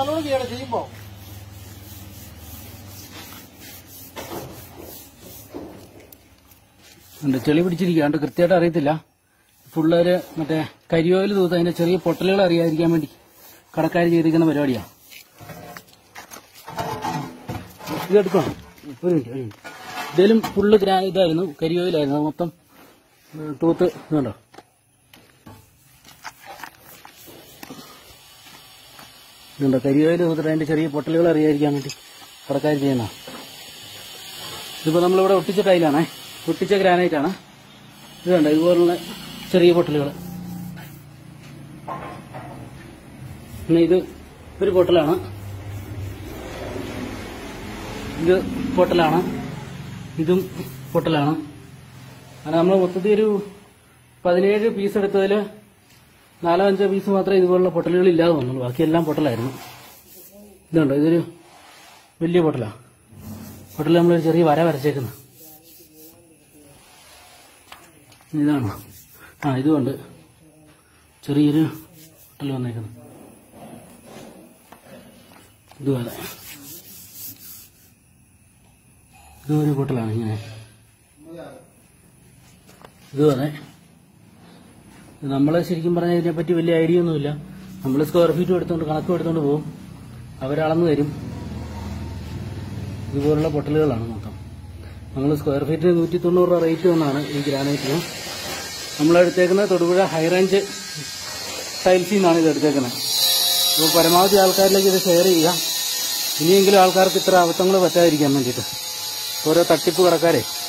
നല്ലോണം ചെയ്യണം ചെയ്യുമ്പോ ഉണ്ട് ചെളി പിടിച്ചിരിക്കാണ്ട് കൃത്യമായിട്ട് അറിയത്തില്ല ഫുള്ളൊരു മറ്റേ കരിയോയിൽ തൂത്ത് അതിന്റെ ചെറിയ പൊട്ടലുകൾ അറിയാതിരിക്കാൻ വേണ്ടി കടക്കാർ ചെയ്തിരിക്കുന്ന പരിപാടിയാണ് ഇത് എടുക്കണം ഒരു മിനിറ്റ് ഒരു മിനിറ്റ് ഇതിലും ഫുള്ള് ഗ്രാ ഇതായിരുന്നു കരിയോയിലായിരുന്നു അത് മൊത്തം ഉം, തൂത്ത് ഇതുണ്ടോ ഇതുണ്ടോ കരിയോയിൽ തൂത്തിട്ട് അതിന്റെ ചെറിയ പൊട്ടലുകൾ അറിയാതിരിക്കാൻ വേണ്ടി കടക്കാർ ചെയ്യുന്ന ഇതിപ്പോ നമ്മളിവിടെ ഒട്ടിച്ച ടൈലാണേ ഒട്ടിച്ച ഗ്രാനൈറ്റ് ആണ് ഇത് കണ്ടോ ഇതുപോലുള്ള ചെറിയ പൊട്ടലുകൾ പിന്നെ ഇത് ഒരു പൊട്ടലാണ് ഇത് പൊട്ടലാണ് ഇതും പൊട്ടലാണ് അങ്ങനെ നമ്മൾ മൊത്തത്തിൽ ഒരു പതിനേഴ് പീസ് എടുത്തതിൽ നാലോ അഞ്ചോ പീസ് മാത്രമേ ഇതുപോലുള്ള പൊട്ടലുകൾ ഇല്ലാതെ വന്നുള്ളൂ ബാക്കിയെല്ലാം പൊട്ടലായിരുന്നു ഇതുണ്ടോ ഇതൊരു വലിയ പൊട്ടലാണ് പൊട്ടൽ നമ്മളൊരു ചെറിയ വര വരച്ചേക്കുന്നത് ഇതാണ് ആ ഇതുമുണ്ട് ചെറിയൊരു പൊട്ടൽ വന്നേക്കുന്നു ഇതും അതെ ഇതും ഒരു പൊട്ടലാണ് ഇങ്ങനെ ഇതും അതെ നമ്മൾ ശരിക്കും പറഞ്ഞാൽ ഇതിനെപ്പറ്റി വലിയ ഐഡിയ ഒന്നുമില്ല നമ്മൾ സ്ക്വയർ ഫീറ്റ് എടുത്തോണ്ട് കണക്ക് എടുത്തോണ്ട് പോകും അവരളന്ന് തരും ഇതുപോലുള്ള പൊട്ടലുകളാണ് മൊത്തം നമ്മൾ സ്ക്വയർ ഫീറ്റിന് നൂറ്റി തൊണ്ണൂറ് രൂപ റേറ്റ് വന്നാണ് ഈ ഗ്രാനൈറ്റിന് നമ്മളെടുത്തേക്കുന്നത് തൊടുപുഴ ഹൈറേഞ്ച് ടൈൽസിൽ നിന്നാണ് ഇത് എടുത്തേക്കുന്നത് അപ്പോൾ പരമാവധി ആൾക്കാരിലേക്ക് ഇത് ഷെയർ ചെയ്യുക ഇനിയെങ്കിലും ആൾക്കാർക്ക് ഇത്ര അബദ്ധങ്ങൾ പറ്റാതിരിക്കാൻ വേണ്ടിയിട്ട് ഓരോ തട്ടിപ്പ് കടക്കാരെ